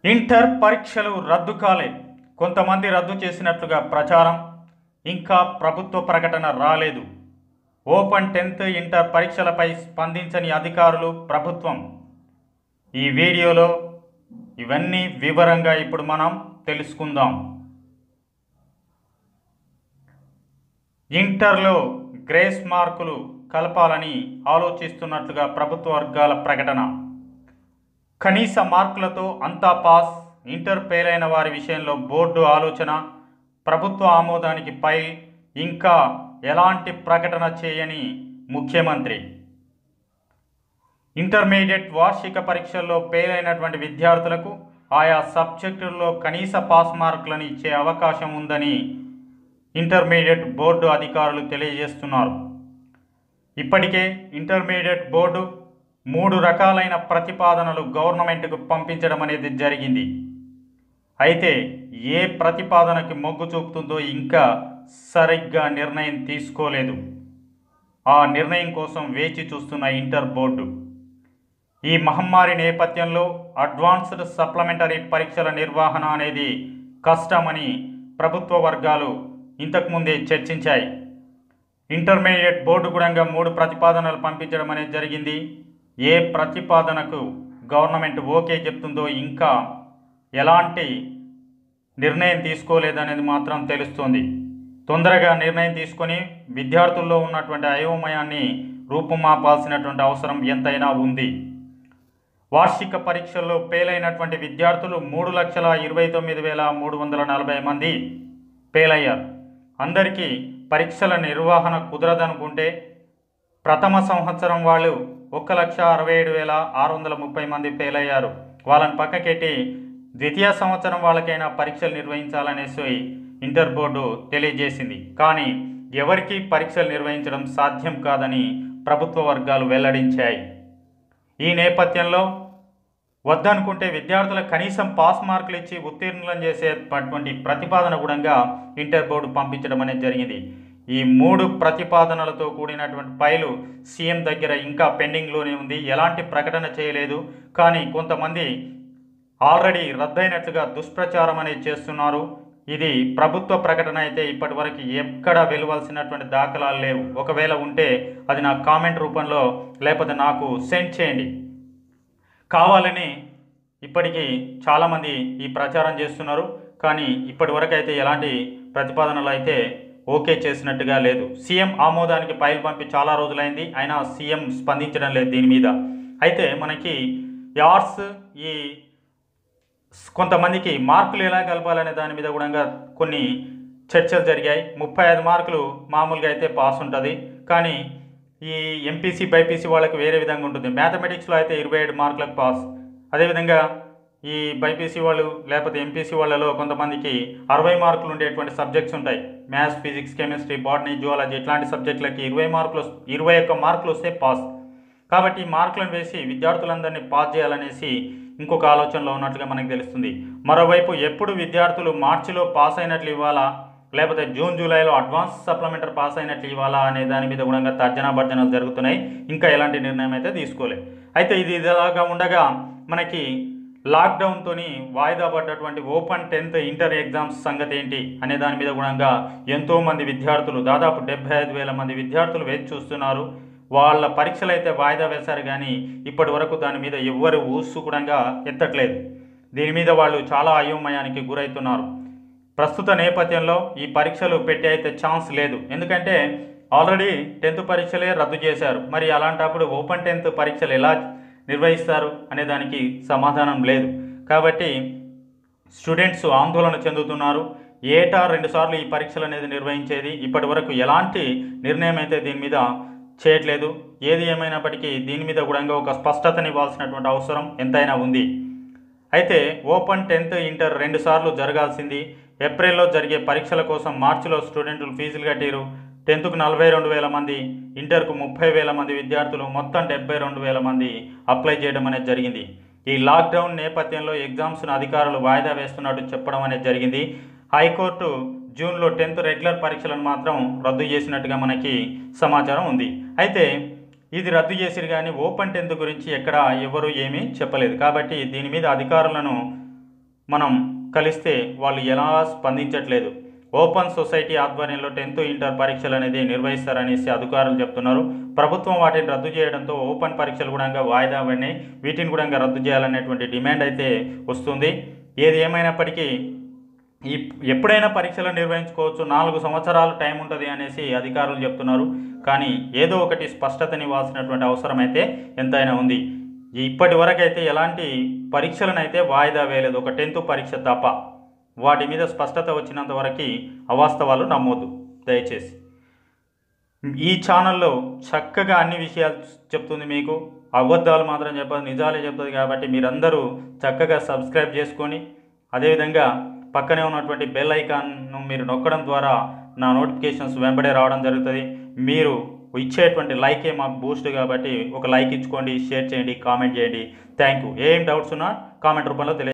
inter పరీక్షలు రద్దు కాలే కొంతమంది రద్దు చేసినట్లుగా ప్రచారం ఇంకా ప్రభుత్వ ప్రకటన రాలేదు ఓపెన్ టెన్త్ ఇంటర్ పరీక్షలపై స్పందించని అధికారులు ప్రభుత్వం ఈ వీడియోలో ఇవన్నీ వివరంగా ఇప్పుడు మనం తెలుసుకుందాం ఇంటర్లో గ్రేస్ మార్కులు కలపాలని ఆలోచిస్తున్నట్లుగా ప్రభుత్వ వర్గాల ప్రకటన కనీస మార్కులతో అంతా పాస్ ఇంటర్ ఫెయిల్ అయిన వారి విషయంలో బోర్డు ఆలోచన ప్రభుత్వ ఆమోదానికి పై ఇంకా ఎలాంటి ప్రకటన చేయని ముఖ్యమంత్రి ఇంటర్మీడియట్ వార్షిక పరీక్షల్లో ఫెయిల్ అయినటువంటి విద్యార్థులకు ఆయా సబ్జెక్టుల్లో కనీస పాస్ మార్కులను ఇచ్చే అవకాశం ఉందని ఇంటర్మీడియట్ బోర్డు అధికారులు తెలియజేస్తున్నారు ఇప్పటికే ఇంటర్మీడియట్ బోర్డు మూడు రకాలైన ప్రతిపాదనలు గవర్నమెంట్కు పంపించడం అనేది జరిగింది అయితే ఏ ప్రతిపాదనకి మొగ్గు చూపుతుందో ఇంకా సరిగ్గా నిర్ణయం తీసుకోలేదు ఆ నిర్ణయం కోసం వేచి చూస్తున్న ఇంటర్ బోర్డు ఈ మహమ్మారి నేపథ్యంలో అడ్వాన్స్డ్ సప్లిమెంటరీ పరీక్షల నిర్వహణ అనేది కష్టమని ప్రభుత్వ వర్గాలు ఇంతకుముందే చర్చించాయి ఇంటర్మీడియట్ బోర్డు కూడా మూడు ప్రతిపాదనలు పంపించడం అనేది జరిగింది ఏ ప్రతిపాదనకు గవర్నమెంట్ ఓకే చెప్తుందో ఇంకా ఎలాంటి నిర్ణయం తీసుకోలేదనేది మాత్రం తెలుస్తుంది తొందరగా నిర్ణయం తీసుకొని విద్యార్థుల్లో ఉన్నటువంటి అయోమయాన్ని రూపుమాపాల్సినటువంటి అవసరం ఎంతైనా ఉంది వార్షిక పరీక్షల్లో ఫెయిలైనటువంటి విద్యార్థులు మూడు లక్షల ఇరవై తొమ్మిది వేల మూడు వందల నలభై మంది ఫెయిలయ్యారు అందరికీ పరీక్షల నిర్వహణ కుదరదనుకుంటే ప్రథమ సంవత్సరం వాళ్ళు ఒక్క లక్ష అరవై ఏడు వేల ఆరు వందల ముప్పై మంది ఫెయిల్ అయ్యారు వాళ్ళని పక్కకెట్టి ద్వితీయ సంవత్సరం వాళ్ళకైనా పరీక్షలు నిర్వహించాలనేసి ఇంటర్ బోర్డు తెలియజేసింది కానీ ఎవరికీ పరీక్షలు నిర్వహించడం సాధ్యం కాదని ప్రభుత్వ వర్గాలు వెల్లడించాయి ఈ నేపథ్యంలో వద్దనుకుంటే విద్యార్థులకు కనీసం పాస్ మార్కులు ఇచ్చి ఉత్తీర్ణులను చేసేటటువంటి ప్రతిపాదన కూడా ఇంటర్ బోర్డు పంపించడం అనేది జరిగింది ఈ మూడు ప్రతిపాదనలతో కూడినటువంటి ఫైలు సీఎం దగ్గర ఇంకా పెండింగ్లోనే ఉంది ఎలాంటి ప్రకటన చేయలేదు కానీ కొంతమంది ఆల్రెడీ రద్దయినట్లుగా దుష్ప్రచారం అనేది చేస్తున్నారు ఇది ప్రభుత్వ ప్రకటన అయితే ఇప్పటి వరకు ఎక్కడ వెలువలసినటువంటి దాఖలాలు లేవు ఒకవేళ ఉంటే అది నా కామెంట్ రూపంలో లేకపోతే నాకు సెండ్ చేయండి కావాలని ఇప్పటికీ చాలామంది ఈ ప్రచారం చేస్తున్నారు కానీ ఇప్పటి వరకు అయితే ఎలాంటి ప్రతిపాదనలు అయితే ఓకే చేసినట్టుగా లేదు సీఎం ఆమోదానికి ఫైల్ పంపి చాలా రోజులైంది అయినా సీఎం స్పందించడం లేదు దీని మీద అయితే మనకి యార్స్ ఈ కొంతమందికి మార్కులు ఎలా కలపాలనే దాని మీద కూడా కొన్ని చర్చలు జరిగాయి ముప్పై ఐదు మార్కులు మామూలుగా అయితే పాస్ ఉంటుంది కానీ ఈ ఎంపీసీ బైపీసీ వాళ్ళకి వేరే విధంగా ఉంటుంది మ్యాథమెటిక్స్లో అయితే ఇరవై ఏడు మార్కులకు పాస్ అదేవిధంగా ఈ బైపీసీ వాళ్ళు లేకపోతే ఎంపీసీ వాళ్ళలో కొంతమందికి అరవై మార్కులు ఉండేటువంటి సబ్జెక్ట్స్ ఉంటాయి maths physics chemistry botany zoology ఇట్లాంటి సబ్జెక్టులకి ఇరవై మార్కులు ఇరవై ఒక్క మార్కులు వస్తే పాస్ కాబట్టి ఈ మార్కులను వేసి విద్యార్థులందరినీ పాస్ చేయాలనేసి ఇంకొక ఆలోచనలో ఉన్నట్లుగా మనకు తెలుస్తుంది మరోవైపు ఎప్పుడు విద్యార్థులు మార్చిలో పాస్ అయినట్లు ఇవ్వాలా లేకపోతే జూన్ జూలైలో అడ్వాన్స్ సప్లిమెంటరీ పాస్ అయినట్లు ఇవ్వాలా అనే దాని మీద కూడా తర్జన భర్జనలు జరుగుతున్నాయి ఇంకా ఎలాంటి నిర్ణయం అయితే తీసుకోలేదు అయితే ఇది ఇలాగా ఉండగా మనకి లాక్డౌన్తో వాయిదా పడ్డటువంటి ఓపెన్ టెన్త్ ఇంటర్ ఎగ్జామ్స్ సంగతి ఏంటి అనే దాని మీద కూడా ఎంతోమంది విద్యార్థులు దాదాపు డెబ్బై ఐదు వేల మంది విద్యార్థులు వేచి చూస్తున్నారు వాళ్ళ పరీక్షలు అయితే వాయిదా వేశారు కానీ ఇప్పటి వరకు దాని మీద ఎవ్వరు ఊసు కూడా ఎత్తట్లేదు దీని మీద వాళ్ళు చాలా అయోమయానికి గురవుతున్నారు ప్రస్తుత నేపథ్యంలో ఈ పరీక్షలు పెట్టే అయితే ఛాన్స్ లేదు ఎందుకంటే ఆల్రెడీ టెన్త్ పరీక్షలే రద్దు చేశారు మరి అలాంటప్పుడు ఓపెన్ టెన్త్ పరీక్షలు ఎలా నిర్వహిస్తారు అనే దానికి సమాధానం లేదు కాబట్టి స్టూడెంట్స్ ఆందోళన చెందుతున్నారు ఏటా రెండుసార్లు ఈ పరీక్షలు అనేది నిర్వహించేది ఇప్పటి వరకు ఎలాంటి నిర్ణయం అయితే దీని మీద చేయట్లేదు ఏది ఏమైనప్పటికీ దీని మీద కూడా ఒక స్పష్టతనివ్వాల్సినటువంటి అవసరం ఎంతైనా ఉంది అయితే ఓపెన్ టెన్త్ ఇంటర్ రెండు సార్లు జరగాల్సింది ఏప్రిల్లో జరిగే పరీక్షల కోసం మార్చిలో స్టూడెంట్లు ఫీజులు కట్టారు టెన్త్కు నలభై రెండు వేల మంది ఇంటర్కు ముప్పై వేల మంది విద్యార్థులు మొత్తం డెబ్బై రెండు వేల మంది అప్లై చేయడం అనేది జరిగింది ఈ లాక్డౌన్ నేపథ్యంలో ఎగ్జామ్స్ను అధికారులు వాయిదా వేస్తున్నట్టు చెప్పడం అనేది జరిగింది హైకోర్టు జూన్లో టెన్త్ రెగ్యులర్ పరీక్షలను మాత్రం రద్దు చేసినట్టుగా మనకి సమాచారం ఉంది అయితే ఇది రద్దు చేసిరు కానీ ఓపెన్ టెన్త్ గురించి ఎక్కడ ఎవరు ఏమీ చెప్పలేదు కాబట్టి దీని మీద అధికారులను మనం కలిస్తే వాళ్ళు ఎలా స్పందించట్లేదు ఓపెన్ సొసైటీ ఆధ్వర్యంలో టెన్త్ ఇంటర్ పరీక్షలు అనేది నిర్వహిస్తారనేసి అధికారులు చెప్తున్నారు ప్రభుత్వం వాటిని రద్దు చేయడంతో ఓపెన్ పరీక్షలు కూడా వాయిదా పడినాయి వీటిని కూడా రద్దు చేయాలనేటువంటి డిమాండ్ అయితే వస్తుంది ఏది ఏమైనప్పటికీ ఈ ఎప్పుడైనా పరీక్షలు నిర్వహించుకోవచ్చు నాలుగు సంవత్సరాలు టైం ఉంటుంది అనేసి అధికారులు చెప్తున్నారు కానీ ఏదో ఒకటి స్పష్టతనివ్వాల్సినటువంటి అవసరం అయితే ఎంతైనా ఉంది ఇప్పటి వరకు అయితే ఎలాంటి పరీక్షలను అయితే వాయిదా వేయలేదు ఒక టెన్త్ పరీక్ష తప్ప వాటి మీద స్పష్టత వచ్చినంత వరకు అవాస్తవాలు నమ్మొద్దు దయచేసి ఈ ఛానల్లో చక్కగా అన్ని విషయాలు చెప్తుంది మీకు అబద్ధాలు మాత్రం చెప్పదు నిజాలే చెప్తుంది కాబట్టి మీరందరూ చక్కగా సబ్స్క్రైబ్ చేసుకొని అదేవిధంగా పక్కనే ఉన్నటువంటి బెల్ ఐకాన్ను మీరు నొక్కడం ద్వారా నా నోటిఫికేషన్స్ వెంబడే రావడం జరుగుతుంది మీరు ఇచ్చేటువంటి లైకే మాకు బూస్ట్ కాబట్టి ఒక లైక్ ఇచ్చుకోండి షేర్ చేయండి కామెంట్ చేయండి థ్యాంక్ యూ ఏం డౌట్స్ ఉన్నా కామెంట్ రూపంలో తెలియ